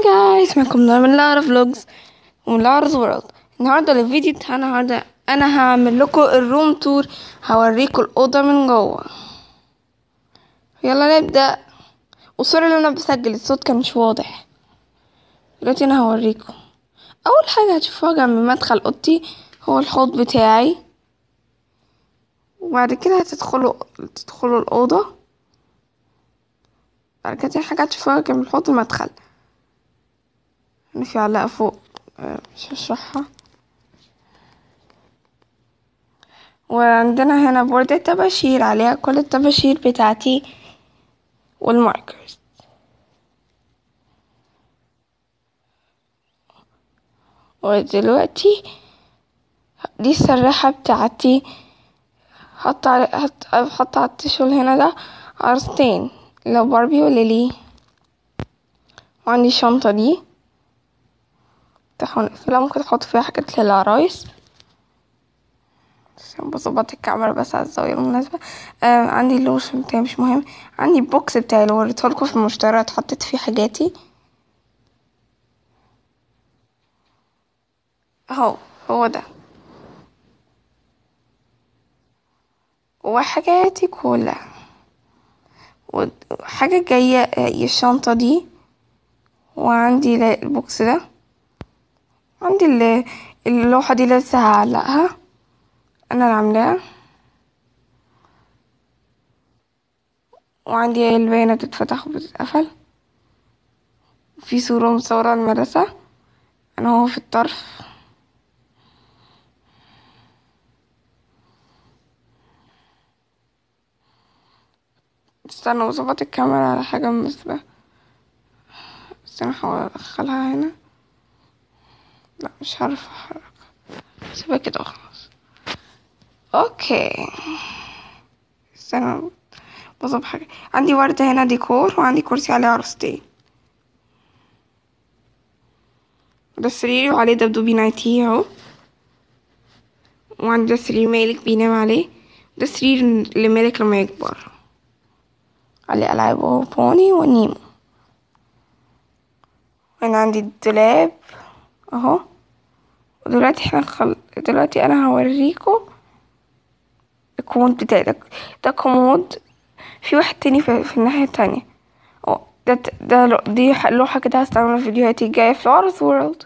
هاي جايز معكم من لارا فلوجز ومن لارا وورلد النهاردة الفيديو بتاع النهاردة أنا هعمل لكم الروم تور هوريكم الأوضة من جوه يلا نبدأ وسوري اللي أنا بسجل الصوت كان مش واضح دلوقتي أنا هوريكم أول حاجة هتشوفوها جنب مدخل أوضتي هو الحوض بتاعي وبعد كده هتدخلوا تدخلوا الأوضة بعد كده تاني حاجة هتشوفوها جنب الحوض المدخل هنا في علاقة فوق مش هشرحها وعندنا هنا بوردة طباشير عليها كل الطباشير بتاعتي والماركرز ودلوقتي دي السراحة بتاعتي حط على حط حط على التشول هنا ده عرستين لو باربي وليلي وعندي الشنطة دي تفتحوا نقفلها ممكن تحط فيها حاجات للعرايس عشان بظبط الكاميرا بس على الزاوية المناسبة آه عندي اللوشن بتاعي مش مهم عندي البوكس بتاعي اللي وريتهولكوا في المشتريات حطيت فيه حاجاتي اهو هو ده وحاجاتي كلها وحاجة جاية هي الشنطة دي وعندي البوكس ده عندي اللوحة دي لسه هعلقها انا اللي عاملاها وعندي البيانة تتفتح وبتتقفل في صورة مصورة المدرسة انا هو في الطرف استنى وظبط الكاميرا على حاجة مناسبة بس انا هحاول ادخلها هنا لا مش هعرف احرك سيبها كده وخلاص اوكي استنى بظبط حاجة عندي وردة هنا ديكور وعندي كرسي عليه عروستين ده سريري وعليه دبدوبي نايتي اهو وعندي ده سرير مالك بينام عليه ده سرير اللي مالك لما يكبر عليه ألعاب بوني ونيمو هنا عندي الدولاب اهو ودلوقتي احنا خل... دلوقتي انا هوريكم الكومود بتاعي ده ده كومود في واحد تاني في, في الناحية التانية اه ده ده دي لوحة كده هستعملها في فيديوهاتي الجاية في لارز وورلد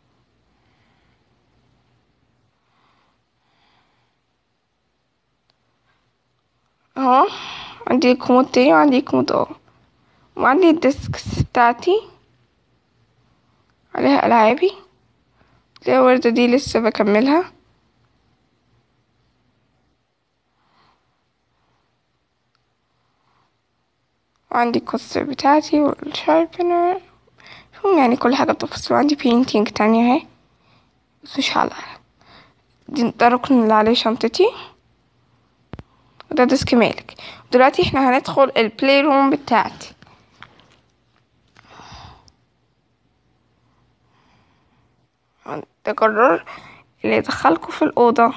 اهو عندي كومود تاني وعندي كومود اه وعندي الديسكس بتاعتي عليها ألعابي دي الوردة دي لسه بكملها وعندي الكوستر بتاعتي والشاربنر المهم يعني كل حاجة بتفصل وعندي بينتينج تانية اهي بس مش هعلقها دي ده الركن اللي عليه شنطتي وده ديسك مالك دلوقتي احنا هندخل البلاي روم بتاعتي ده قرار اللي يدخلكوا في الأوضة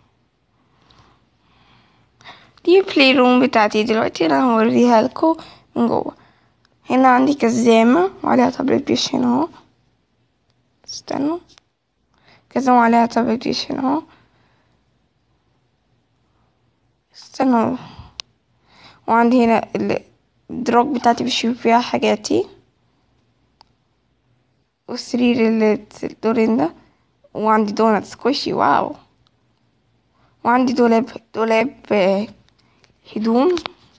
دي بلاي روم بتاعتي دلوقتي انا هوريها لكم من جوه هنا عندي كزامة وعليها طابلت بيش هنا اهو استنوا كزامة وعليها طابلت بيش هنا اهو استنوا وعندي هنا الدروج بتاعتي بشيل فيها حاجاتي والسرير اللي الدورين ده وعندي دونات سكوشي واو وعندي دولاب دولاب هدوم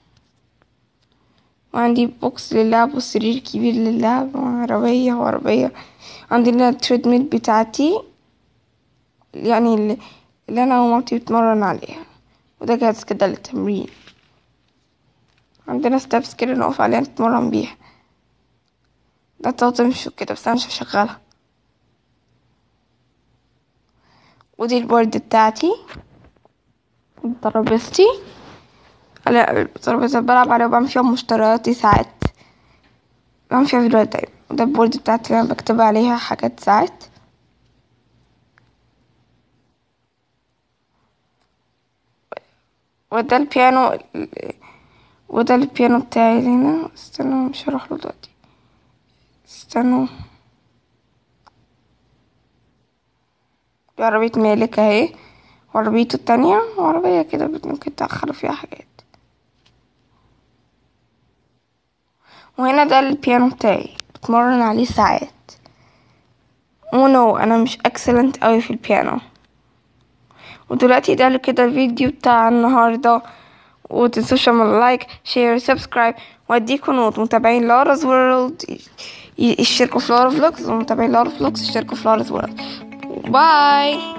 وعندي بوكس للعب وسرير كبير للعب وعربية وعربية عندنا التريدميل بتاعتي يعني اللي, اللي انا ومامتي بتمرن عليها وده جهاز كده للتمرين عندنا ستابس كده نقف عليها نتمرن بيها ده تمشوا كده بس انا مش هشغلها ودي البورد بتاعتي ترابيزتي على الترابيزة بلعب عليها وبعمل فيها مشترياتي ساعات بعمل فيها فيديوهات دايما وده البورد بتاعتي اللي انا بكتب عليها حاجات ساعات وده البيانو وده البيانو بتاعي هنا استنى مش هروح له دلوقتي استنوا دي عربية مالك اهي وعربيته التانية وعربية كده ممكن تأخروا فيها حاجات وهنا ده البيانو بتاعي بتمرن عليه ساعات ونو انا مش اكسلنت قوي في البيانو ودلوقتي ده كده الفيديو بتاع النهاردة وتنسوش تعملوا لايك شير سبسكرايب واديكم نوت متابعين لارز وورلد يشتركوا في لارا فلوكس ومتابعين لارا فلوكس يشتركوا في لارز وورلد باي